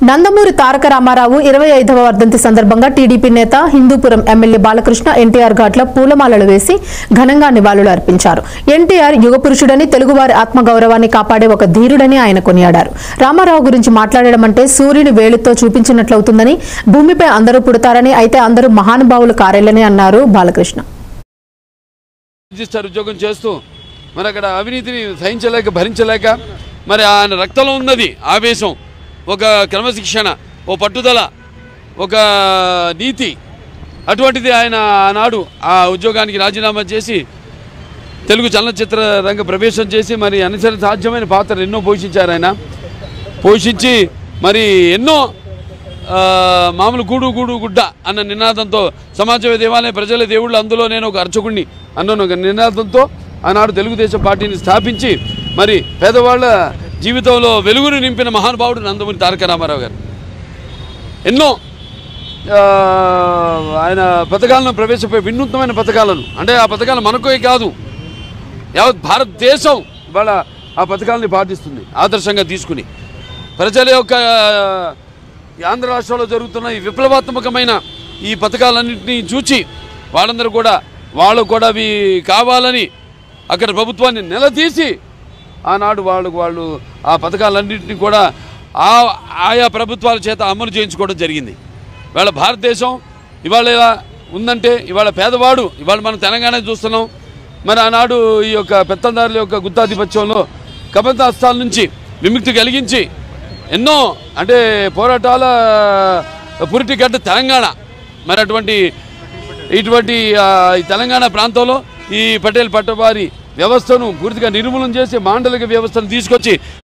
నందమూరి తారక రామారావు ఇరవై ఐదవ వర్ధంతి సందర్భంగా టీడీపీ నేత హిందూపురం ఎమ్మెల్యే బాలకృష్ణ ఎన్టీఆర్ ఘాట్లో పూలమాలలు వేసి ఘనంగా నివాళులు అర్పించారు ఎన్టీఆర్ యుగపురుషుడని తెలుగువారి ఆత్మగౌరవాన్ని కాపాడే ఒక ధీరుడని ఆయన కొనియాడారు రామారావు గురించి మాట్లాడడం అంటే సూర్యుని వేలితో చూపించినట్లవుతుందని భూమిపై అందరూ పుడతారని అయితే అందరూ మహానుభావులు కారేలని అన్నారు బాలకృష్ణ రిజిస్టర్ ఉద్యోగం చేస్తూ మరి అక్కడ అవినీతిని సహించలేక భరించలేక మరి ఆయన రక్తంలో ఉన్నది ఆవేశం ఒక క్రమశిక్షణ ఓ పట్టుదల ఒక నీతి అటువంటిది ఆయన ఆనాడు ఆ ఉద్యోగానికి రాజీనామా చేసి తెలుగు చలనచిత్ర రంగ ప్రవేశం చేసి మరి అనుసరి సాధ్యమైన పాత్రలు ఎన్నో పోషించారు ఆయన పోషించి మరి ఎన్నో ఆ, మామూలు గూడు గూడు గుడ్డ అన్న నినాదంతో సమాజ దేవాలయ ప్రజల దేవుళ్ళు అందులో నేను ఒక అర్చకుడిని అన్న ఒక నినాదంతో ఆనాడు తెలుగుదేశం పార్టీని స్థాపించి మరి పేదవాళ్ళ జీవితంలో వెలుగును నింపిన మహానుభావుడు నందమూరి తారక రామారావు గారు ఎన్నో ఆ, ఆయన పథకాలను ప్రవేశపెట్టి వినూత్నమైన పథకాలను అంటే ఆ పథకాలు మనకే కాదు యావత్ భారతదేశం ఇవాళ ఆ పథకాలని పాటిస్తుంది ఆదర్శంగా తీసుకుని ప్రజల యొక్క ఈ ఆంధ్ర రాష్ట్రంలో జరుగుతున్న ఈ విప్లవాత్మకమైన ఈ పథకాలన్నింటినీ చూచి వాళ్ళందరూ కూడా వాళ్ళు కూడా అవి కావాలని అక్కడ ప్రభుత్వాన్ని నిలదీసి ఆనాడు వాళ్ళు వాళ్ళు ఆ పథకాలన్నింటినీ కూడా ఆ ఆయా ప్రభుత్వాల చేత అమలు చేయించుకోవడం జరిగింది ఇవాళ భారతదేశం ఇవాళ ఇలా ఉందంటే ఇవాళ పేదవాడు ఇవాళ మనం తెలంగాణ చూస్తున్నాం మరి ఆనాడు ఈ యొక్క పెత్తందారుల యొక్క గుత్తాధిపత్యంలో కబంత హస్తాల నుంచి విముక్తి కలిగించి ఎన్నో అంటే పోరాటాల పురిటి గడ్డ తెలంగాణ మరి అటువంటి ఇటువంటి ఆ, ఈ తెలంగాణ ప్రాంతంలో ఈ పటేల్ పట్టవారి వ్యవస్థను పూర్తిగా నిర్మూలన చేసి మాండలిక వ్యవస్థను తీసుకొచ్చి